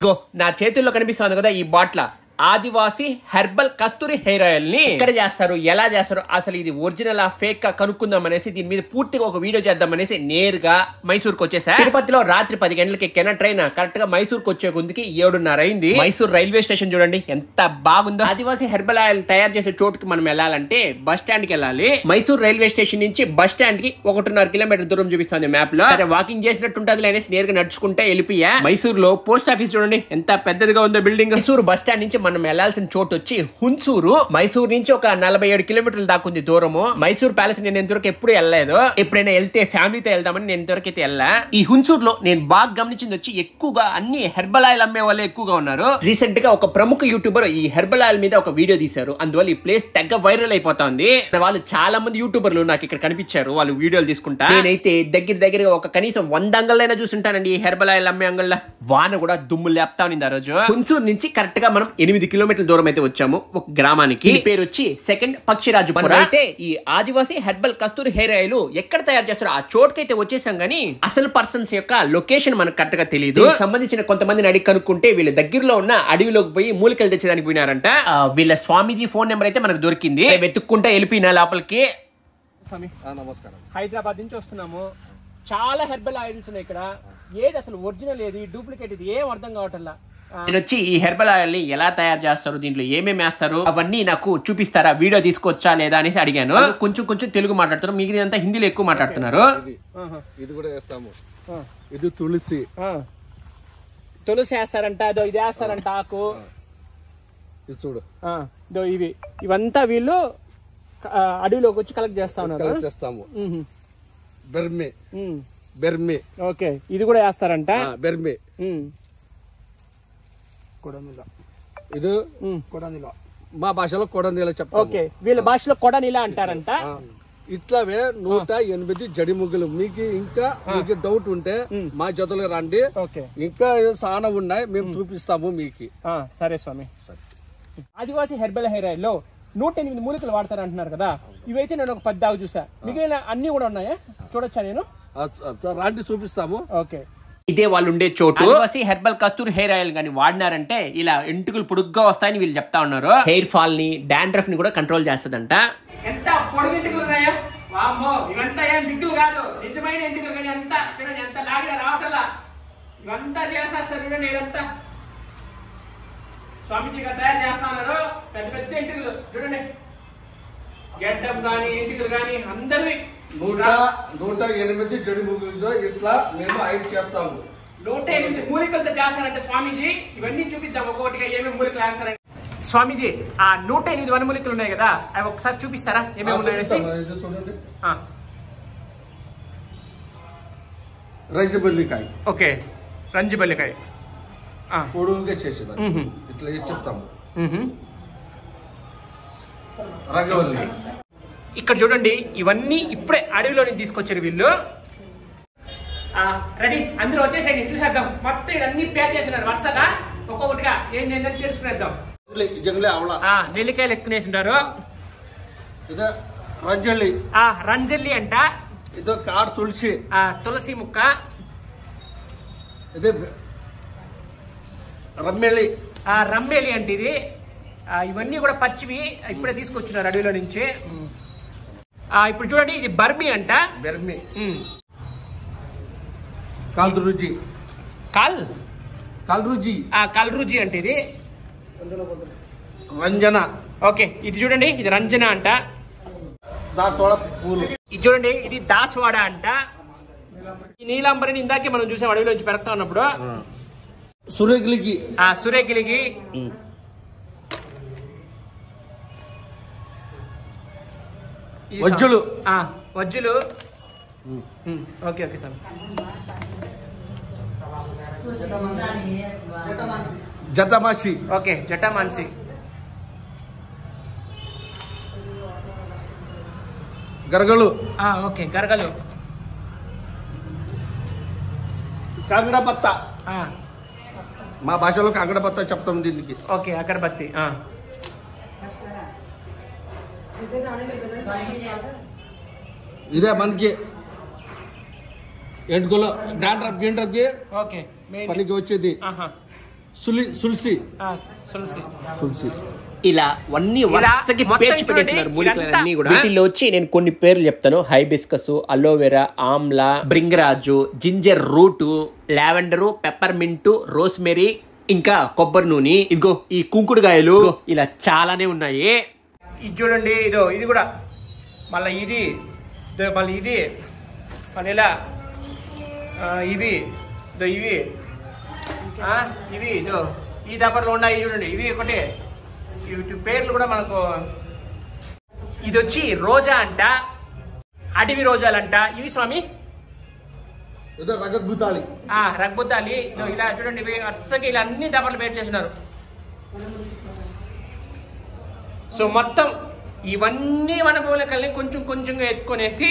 Go నా చేతుల్లో కనిపిస్తుంది కదా ఈ బాట్ల Adivasi herbal Kasturi hair oil ని ఎక్కడ చేస్తారు ఎలా చేస్తారు అసలు ఇది ఒరిజినల్ ఆ ఫేక్ గా కనుక్కుందాం అనేసి దీని మీద పూర్తిగా ఒక వీడియో చేద్దాం అనేసి నేరుగా మైసూర్కి వచ్చేసా తిరుపతిలో రాత్రి పది గంటలకి ఎక్కిన ట్రైన్ కరెక్ట్ గా మైసూర్కి వచ్చే ముందుకి ఏడున్నర అయింది మైసూర్ రైల్వే స్టేషన్ చూడండి ఎంత బాగుందో ఆదివాసి హెర్బల్ ఆయిల్ తయారు చేసే చోటుకి మనం వెళ్ళాలంటే బస్ స్టాండ్ కి వెళ్ళాలి మైసూర్ రైల్వే స్టేషన్ నుంచి బస్ స్టాండ్ కి ఒకటిన్నర కిలోమీటర్ దూరం చూపిస్తుంది మ్యాప్ లో సరే వాకింగ్ చేసినట్టు ఉంటుంది అనేసి నేరుగా నడుచుకుంటే వెళ్ళిపోయా మైసూర్ లో పోస్ట్ ఆఫీస్ చూడండి ఎంత పెద్దదిగా ఉందో బిల్డింగ్ మైసూర్ బస్ స్టాండ్ నుంచి మనం వెళ్లాల్సిన చోటు వచ్చి హున్సూరు మైసూర్ నుంచి ఒక నలభై ఏడు కిలోమీటర్లు దాకా ఉంది దూరము మైసూర్ ప్యాలెస్ నేను ఇంతవరకు ఎప్పుడు వెళ్ళలేదు ఎప్పుడైనా వెళ్తే ఫ్యామిలీతో వెళ్దామని నేను ఇంతవరకు అయితే వెళ్ళా ఈ హున్సూర్ లో నేను బాగా గమనించింది వచ్చి ఎక్కువగా అన్ని హెర్బల్ ఆయిల్ అమ్మే వాళ్ళే ఎక్కువగా ఉన్నారు రీసెంట్ గా ఒక ప్రముఖ యూట్యూబర్ ఈ హెర్బల్ ఆయిల్ మీద ఒక వీడియో తీశారు అందువల్ల ఈ ప్లేస్ తెగ వైరల్ అయిపోతుంది వాళ్ళు చాలా మంది యూట్యూబర్లు నాకు ఇక్కడ కనిపించారు వాళ్ళు వీడియోలు తీసుకుంటా నేనైతే దగ్గర దగ్గర ఒక కనీసం వంద అంగళ్ళైనా చూసుంటానండి ఈ హెర్బల్ ఆయిల్ అమ్మే అంగళ్ళ వాన కూడా దుమ్ము లేపుతా ఉంది ఆ రోజు హున్సూర్ నుంచి కరెక్ట్ గా మనం ఎనిమిది కిలోమీటర్ల దూరం అయితే వచ్చాము ఒక గ్రామానికి ఈ పేరు వచ్చి సెకండ్ పక్షిరాజు అయితే ఈ Adivasi herbal Kasturi hair oil ఎక్కడ తయారు చేస్తారో ఆ చోటుకైతే వచ్చేసాం గానీ అసలు పర్సన్స్ యొక్క లొకేషన్ మనకు కరెక్ట్ గా తెలియదు సంబంధించిన కొంతమందిని అడిగి కనుక్కుంటే వీళ్ళ దగ్గరలో ఉన్న అడవిలోకి పోయి మూలికలు తెచ్చేదానికి పోయినారంట ఆ, వీళ్ళ స్వామీజీ ఫోన్ నెంబర్ అయితే మనకు దొరికింది వెతుక్కుంటా వెళ్ళిపోయినా లోపలికి స్వామి నమస్కారం హైదరాబాద్ నుంచి వస్తున్నాము చాలా హెర్బల్ ఆయిల్స్ ఉన్నాయి ఇక్కడ ఏది అసలు ఒరిజినల్ ఏది డూప్లికేట్ ఇది ఏం అర్థం కావట్లా నేను వచ్చి ఈ హెర్బల్ ఆయిల్ ని ఎలా తయారు చేస్తారు దీంట్లో ఏమేమి వేస్తారు అవన్నీ నాకు చూపిస్తారా వీడియో తీసుకొచ్చా లేదా అనేసి అడిగాను కొంచెం కొంచెం తెలుగు మాట్లాడుతున్నారు మిగిలినంతా హిందీలో ఎక్కువ మాట్లాడుతున్నారు ఇది ఇది కూడా వేస్తాము ఇది తులసి తులసి వేస్తారంట ఇదో ఇది వేస్తారంట ఆకు ఇది చూడు ఇదో ఇవి ఇవంతా వీళ్ళు అడవిలోకి వచ్చి కలెక్ట్ చేస్తా కలెక్ట్ చేస్తాము బెర్మి బెర్మి ఓకే ఇది కూడా వేస్తారంట ఆ, బెర్మి ఇది మా భాషలో కొడనీల చెప్తాము ఓకే వీళ్ళ భాషలో కొడనిలా అంటారంట ఆ, ఇట్లావే నూట ఎనిమిది జడి ముగ్గులు మీకు ఇంకా మీకు డౌట్ ఉంటే మా జతలో రండి ఓకే ఇంకా చాలా ఉన్నాయి మేము చూపిస్తాము మీకు ఆ, సరే స్వామి ఆదివాసీ హెర్బల్ హెయిర్ ఆయిల్ లో నూట ఎనిమిది మూలికలు వాడతారు అంటున్నారు కదా ఇవైతే నేను ఒక పది దాకా చూసా మిగిలిన అన్ని కూడా ఉన్నాయా చూడొచ్చా నేను ఆ, ఆ, రండి చూపిస్తాము ఓకే ఇదే వాళ్ళు ఉండే చోటు Adivasi herbal Kasturi hair oil గాని వాడినారంటే ఇలా ఎంటుకలు పొడుగ్గా వస్తాయని వీళ్ళు చెప్తా ఉన్నారు హెయిర్ ఫాల్ ని డాండ్రఫ్ ని కూడా కంట్రోల్ చేస్తదంట ఎంత పొడుగు ఎంటుకలు ఉన్నాయా వామ్మో ఇవంతా ఏం దిక్కులు కాదు నిజమైన ఎంటుకలు కానీ ఎంత చూడండి ఎంత లాగా రావటల్లా ఇవంతా చేసేస్తారు చూడండి ఇదంతా స్వామీజీగా తయారు చేస్తా ఉన్నారు పెద్ద పెద్ద ఎంటుకలు చూడండి గెడ్డం కానీ ఎంటుకలు కానీ అందరివి నూట నూట ఎనిమిది జడి ముగ్గులతో ఇట్లా మేము హైట్ చేస్తాము నూట ఎనిమిది మూలికలతో చేస్తారంటే స్వామీజీ ఇవన్నీ చూపిద్దాం ఒక్కొక్కటిగా ఏమేమి మూలికలు వేస్తారంటే స్వామీజీ ఆ నూట ఎనిమిది వనమూలికలు ఉన్నాయి కదా అవి ఒకసారి చూపిస్తారా ఆ, ఏమేమి ఉన్నాయనేసి చూపిస్తాము. ఇది చూడండి ఆ, రంజబల్లికాయ ఓకే రంజిబల్లికాయ ఆ, పొడుగుగా చేసేదాన్ని మ్మ్. ఇట్లా ఇచ్చిస్తాము మ్హూ. రంగవల్లి ఇక్కడ చూడండి ఇవన్నీ ఇప్పుడే అడవిలో నుంచి తీసుకొచ్చారు వీళ్ళు ఆ, రెడీ అందరూ వచ్చేసేయండి చూసేద్దాం మొత్తం ఇవన్నీ ప్యాక్ చేసినారు వరుసగా ఒక్కొక్కటిగా ఏంది ఏంటని తెలుసుకునేద్దాం జంగ్లీ జంగ్లీ అవళ ఆ, నెల్లికాయలు ఎక్కునేసినారు ఇది రంజల్లి ఆ రంజల్లి అంట ఇది కార్ తులసి ఆ తులసి ముక్క ఇది రమ్మెళ్ళి ఆ రమ్మేలి అంటే ఇది ఆ, ఇవన్నీ కూడా పచ్చివి ఇప్పుడే తీసుకొచ్చినారు అడవిలో నుంచి ఆ, ఇప్పుడు చూడండి ఇది బర్మి అంట బెర్మి ఉమ్. కాల్దురుజి కాల్ కాల్రుజి ఆ కల్రుజి అంటే ఇది రంజన ఓకే ఇది చూడండి ఇది రంజన అంట దాసోళ పూలు ఇది చూడండి ఇది దాస్వాడ అంట ఈ నీలాంబరిని ఇందాకే మనం చూసాం అడవిలో నుంచి పెడతా ఉన్నప్పుడు సురేగిలికి ఆ సురేగిలిగి ఈ సా- వజ్జులు ఆ, వజ్జులు ఉమ్, ఓకే ఓకే సార్ జతమాసి ఓకే జటామాన్సి గరగలు ఆ, ఓకే గరగలు కాంగడపత్త ఆ, మా భాషలో కాంగడపత్త చెప్తాం దీనికి ఓకే అగరబత్తి ఆ. ఇదే మనకి ఎంటుకలు డాండ్రప్ గిండ్రప్కి ఓకే మెయిన్ పనికి వచ్చేది ఆహా సులి సుల్సి తులసి సుల్సి ఇలా అన్ని వరుసకి మొత్తం పేర్చి చూడండి, పెట్టేస్తున్నారు మూలికలు ఇదంతా అన్ని కూడా వీటిలో వచ్చి నేను కొన్ని పేర్లు చెప్తాను హైబిస్కస్ అలోవెరా ఆమ్లా బ్రింగరాజు ginger root lavender peppermint rosemary ఇంకా కొబ్బరి నూనె ఇదిగో ఈ కుంకుడుకాయలు ఇదిగో ఇలా చాలానే ఉన్నాయి ఇది చూడండి ఇదో ఇది కూడా మళ్ళీ ఇది ఇదో మళ్ళీ ఇది మళ్ళీ ఇలా ఆ, ఇవి ఇదో ఇవి ఆ, ఇవి ఇదో ఈ దప్పర్లు ఉన్నాయి చూడండి ఇవి ఒకటి వీటి పేర్లు కూడా మనకు ఇది వచ్చి రోజా అంట అడవి రోజాలంట ఇవి స్వామి ఏదో రగద్భుతాళి ఆ రగ్బుతాలి ఇదో ఇలా చూడండి ఇవి వరుసగా ఇలా అన్ని దప్పర్లు పేరు చేసినారు సో మొత్తం ఇవన్నీ మన మూలకల్ని కొంచెం కొంచెంగా ఎత్తుకొనేసి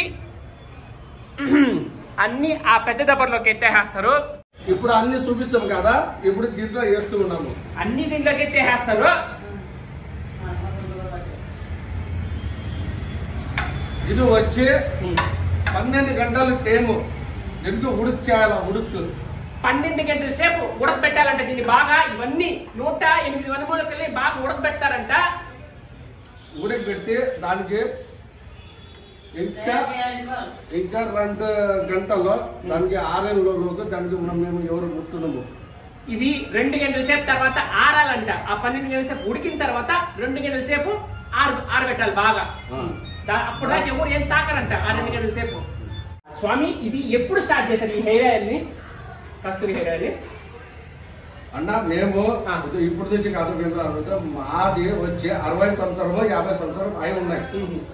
అన్ని ఆ పెద్ద దప్పర్లోకి ఎత్తేసేస్తారు ఇప్పుడు అన్ని చూపిస్తాం కదా ఇప్పుడు దీంట్లో వేస్తూ ఉన్నాము అన్ని దీంట్లోకి ఎత్తేసేస్తారు ఇది వచ్చి పన్నెండు గంటలు టైము ఎందుకు ఉడుకు చేయాల ఉడుకు పన్నెండు గంటల సేపు ఉడకబెట్టాలంట దీన్ని బాగా ఇవన్నీ నూట ఎనిమిది వనమూలకెళ్ళి బాగా ఉడకబెట్టారంట ఉడకబెట్టి దానికి ఇంకా ఇంకా రెండు గంటల్లో దానికి ఆరేళ్ళలోకి దానికి మనం మేము ఎవరు ముట్టున్నాము ఇవి రెండు గంటల సేపు తర్వాత ఆరాలంట ఆ పన్నెండు గంటల సేపు ఉడికిన తర్వాత రెండు గంటల సేపు ఆరు ఆరబెట్టాలి బాగా దా- అప్పుడు దాకా ఎవరు ఏం తాకరంట ఆ రెండు గంటల సేపు స్వామి ఇది ఎప్పుడు స్టార్ట్ చేశారు ఈ హెయిర్ ఆయిల్ ని కస్తూరి హెయిర్ ఆయిల్ అన్న మేము ఆ. ఇది ఇప్పుడు నుంచి కాదు మేము అడుగుతాం మాది వచ్చి అరవై సంవత్సరము యాభై సంవత్సరం అయి ఉన్నాయి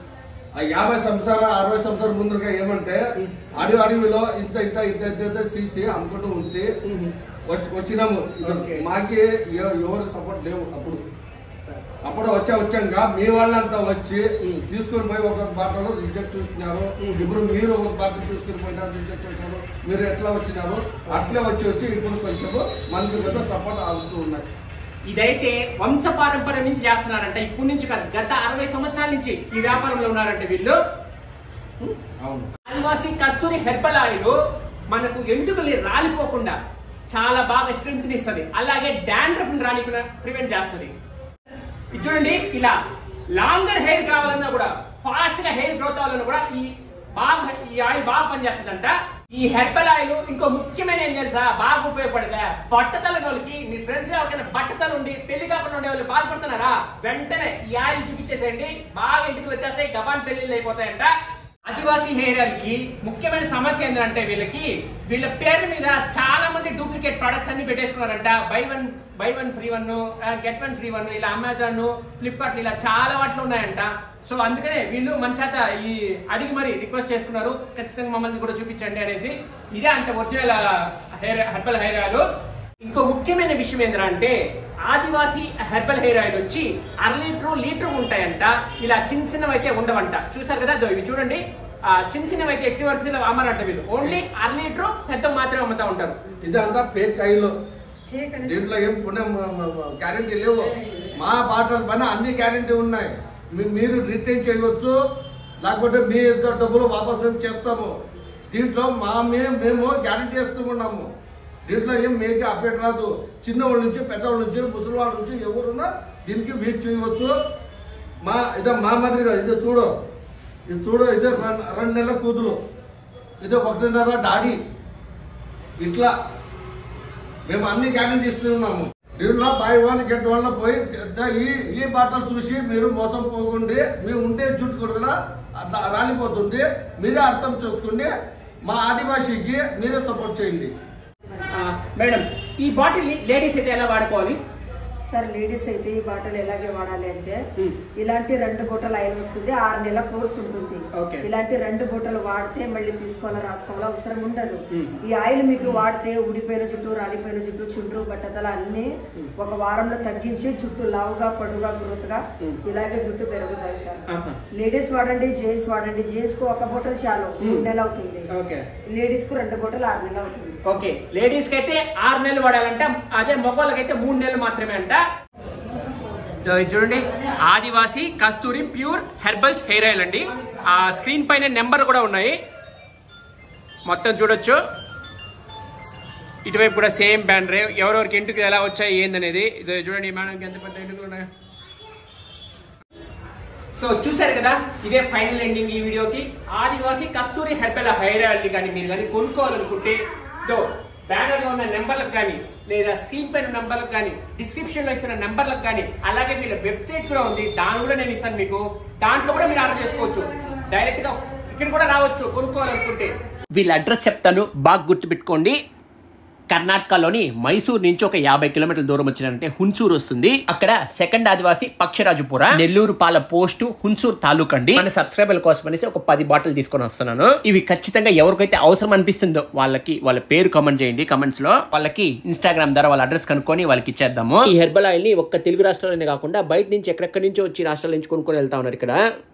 ఆ యాభై సంవత్సరాలు అరవై సంవత్సరాల ముందుగా ఏమంటే అడవి అడవిలో ఇంత ఇంత ఇంత ఇంత ఇంత సీసీ అమ్ముకుంటూ ఉంటే వచ్చి- వచ్చినాము ఇది Okay. మాకి ఎవ- ఎవరు సపోర్ట్ లేవు అప్పుడు అప్పుడు వచ్చా వచ్చాక మీ వాళ్ళంతా వచ్చి Mm. తీసుకొని పోయి ఒక బాటలో రిజెక్ట్ చూస్తున్నారు Mm. ఇప్పుడు మీరు ఒక బాట తీసుకొని పోయినారు రిజెక్ట్ చూస్తున్నారు మీరు ఎట్లా వచ్చినారు అట్లే వచ్చి వచ్చి ఇప్పుడు కొంచెం మనకి పెద్ద సపోర్ట్ అవుతూ ఉన్నాయి ఇదైతే వంశ పారంపర్యం నుంచి చేస్తున్నారంట ఇప్పటి నుంచి కాదు గత అరవై సంవత్సరాల నుంచి ఈ వ్యాపారంలో ఉన్నారంట వీళ్ళు అవును ఆదివాసి కస్తూరి హెర్బల్ ఆయిల్ మనకు ఎంటుకలు రాలిపోకుండా చాలా బాగా స్ట్రెంగ్త్ ఇస్తుంది అలాగే డాండ్రఫ్ రానికుండా ప్రివెంట్ చేస్తుంది ఇది చూడండి ఇలా లాంగర్ హెయిర్ కావాలన్నా కూడా ఫాస్ట్ గా హెయిర్ గ్రోత్ అవ్వాలన్నా కూడా ఈ బాగా ఈ ఆయిల్ బాగా పనిచేస్తుందంట ఈ హెర్బల్ ఆయిల్ ఇంకో ముఖ్యమైన ఏం తెలుసా బాగా ఉపయోగపడదా బట్టతల వాళ్ళకి మీ ఫ్రెండ్స్ ఎవరికైనా బట్టతలు ఉండి పెళ్లి కాకుండా ఉండే వాళ్ళు బాధపడుతున్నారా వెంటనే ఈ ఆయిల్ చూపించేసేయండి బాగా ఇంటికి వచ్చేస్తాయి గబాన్ పెళ్లిళ్ళు అయిపోతాయంట ఆదివాసీ హెయిర్ ఆయిల్ కి ముఖ్యమైన సమస్య ఏంటంటే వీళ్ళకి వీళ్ళ పేరు మీద చాలా మంది డూప్లికేట్ ప్రొడక్ట్స్ అన్ని పెట్టేసుకున్నారంట buy one buy one free one get one free one ఇలా అమెజాన్ ఫ్లిప్కార్ట్ ఇలా చాలా వాటిలో ఉన్నాయంట సో అందుకనే వీళ్ళు మన చేత ఈ అడిగి మరి రిక్వెస్ట్ చేసుకున్నారు ఖచ్చితంగా మమ్మల్ని కూడా చూపించండి అనేసి ఇదే అంటే original hair herbal hair oil ఇంకో ముఖ్యమైన విషయం ఏంటంటే ఆదివాసి హెర్బల్ హెయిర్ ఆయిల్ వచ్చి అర లీటర్ లీటర్ ఉంటాయంట ఇలా చిన్న చిన్నవి అయితే ఉండవంట చూసారు కదా ఇదో ఇవి చూడండి ఆ చిన్న చిన్నవి అయితే ఎక్కువ వరుసలో అమ్మరంట వీళ్ళు ఓన్లీ అర లీటర్ పెద్ద మాత్రమే అమ్ముతా ఉంటారు ఇదంతా ఫేక్ ఆయిల్ దీంట్లో ఏం గ్యారంటీ లేవు మా బాటల పైన అన్ని గ్యారంటీ ఉన్నాయి మీ- మీరు రిటర్న్ చేయవచ్చు లేకపోతే మీ యొక్క డబ్బులు వాపస్ మేము చేస్తాము దీంట్లో మా మేము మేము గ్యారంటీ ఇస్తున్నాము దీంట్లో ఏం మీకు అప్డేట్ రాదు చిన్నవాళ్ళ నుంచి పెద్దవాళ్ళ నుంచి ముసలివాళ్ళ నుంచి ఎవరున్నా దీనికి వీచ్ చేయవచ్చు మా ఇదో మా మాదిరిగా ఇది చూడు ఇది చూడు ఇది రెండు రెండు నెలల కూతురు ఇది ఒకటిన్నర డాడీ ఇట్లా మేము అన్ని గ్యారెంటీ ఇస్తున్నాము దీంట్లో బై వన్ గెట్ వన్ లో పోయి ద- ఈ ఈ బాటలు చూసి మీరు మోసం పోకుండా మీ ఉండే జుట్టు కూడా అట్లా రాలిపోతుంది మీరే అర్థం చేసుకోండి మా ఆదివాసీకి మీరే సపోర్ట్ చేయండి ఆ, మేడం ఈ బాటిల్ ని లేడీస్ అయితే ఎలా వాడుకోవాలి సార్ లేడీస్ అయితే ఈ బాటలు ఎలాగే వాడాలి అంటే మ్మ్. ఇలాంటి రెండు బూటలు ఆయిల్ వస్తుంది ఆరు నెలల కోర్స్ ఉంటుంది ఓకే. ఇలాంటి రెండు బూటలు వాడితే మళ్ళీ తీసుకోవాలా రాసుకోవాలా అవసరం ఉండదు మ్మ్. ఈ ఆయిల్ మీకు వాడితే ఉడిపోయిన జుట్టు రాలిపోయిన జుట్టు చుండ్రు బట్టతల అన్ని ఒక వారంలో తగ్గించి జుట్టు లావుగా పొడుగా గ్రోత్ గా మ్మ్. ఇలాగే జుట్టు పెరుగుతాయి సార్ ఆహా. లేడీస్ వాడండి జెంట్స్ వాడండి జెంట్స్ కు ఒక బూటలు చాలు మూడు నెలలు అవుతుంది ఓకే లేడీస్ కు రెండు బూటలు ఆరు నెలలు అవుతుంది ఓకే లేడీస్ కి అయితే ఆరు నెలలు వాడాలంట అదే మగవాళ్ళకి అయితే మూడు నెలలు మాత్రమే అంట ఇదో ఇది చూడండి Adivasi Kasturi pure herbals hair oil అండి ఆ స్క్రీన్ పైన నెంబర్ కూడా ఉన్నాయి మొత్తం చూడొచ్చు ఇటువైపు కూడా సేమ్ బ్యానరే ఎవరెవరికి ఎంటుకలు ఎలా వచ్చాయి ఏందనేది ఇది చూడండి మేడం ఎంత పెద్ద ఎంటుకలు ఉన్నాయో సో చూసారు కదా ఇదే ఫైనల్ ఎండింగ్ ఈ వీడియోకి Adivasi Kasturi herbal hair oil కానీ మీరు కానీ కొనుక్కోవాలనుకుంటే దో బ్యానర్ లో ఉన్న నెంబర్లకు కానీ లేదా స్క్రీన్ పైన నెంబర్లకు కానీ డిస్క్రిప్షన్ లో ఇస్తున్న నెంబర్లకు కానీ అలాగే వీళ్ళ వెబ్సైట్ కూడా ఉంది దాని కూడా నేను ఇస్తాను మీకు దాంట్లో కూడా మీరు ఆర్డర్ చేసుకోవచ్చు డైరెక్ట్ గా ఇక్కడ కూడా రావచ్చు కొనుక్కోవాలనుకుంటే వీళ్ళ అడ్రస్ చెప్తాను బాగా గుర్తుపెట్టుకోండి కర్ణాటకలోని మైసూర్ నుంచి ఒక యాభై కిలోమీటర్ల దూరం వచ్చినారంటే హున్సూర్ వస్తుంది అక్కడ సెకండ్ ఆదివాసి పక్షరాజుపుర నెల్లూరు పాల పోస్ట్ హున్సూర్ తాలూకా అండి మన సబ్స్క్రైబర్ల కోసం అనేసి ఒక పది బాటిల్ తీసుకొని వస్తున్నాను ఇవి ఖచ్చితంగా ఎవరికైతే అవసరం అనిపిస్తుందో వాళ్ళకి వాళ్ళ పేరు కామెంట్ చేయండి కమెంట్స్ లో వాళ్ళకి ఇన్స్టాగ్రామ్ ద్వారా వాళ్ళ అడ్రస్ కనుక్కొని వాళ్ళకి ఇచ్చేద్దాము ఈ హెర్బల్ ఆయిల్ ని ఒక్క తెలుగు రాష్ట్రాలనే కాకుండా బయట నుంచి ఎక్కడెక్కడి నుంచో వచ్చి రాష్ట్రాల నుంచి కొనుక్కొని వెళ్తా ఉన్నారు ఇక్కడ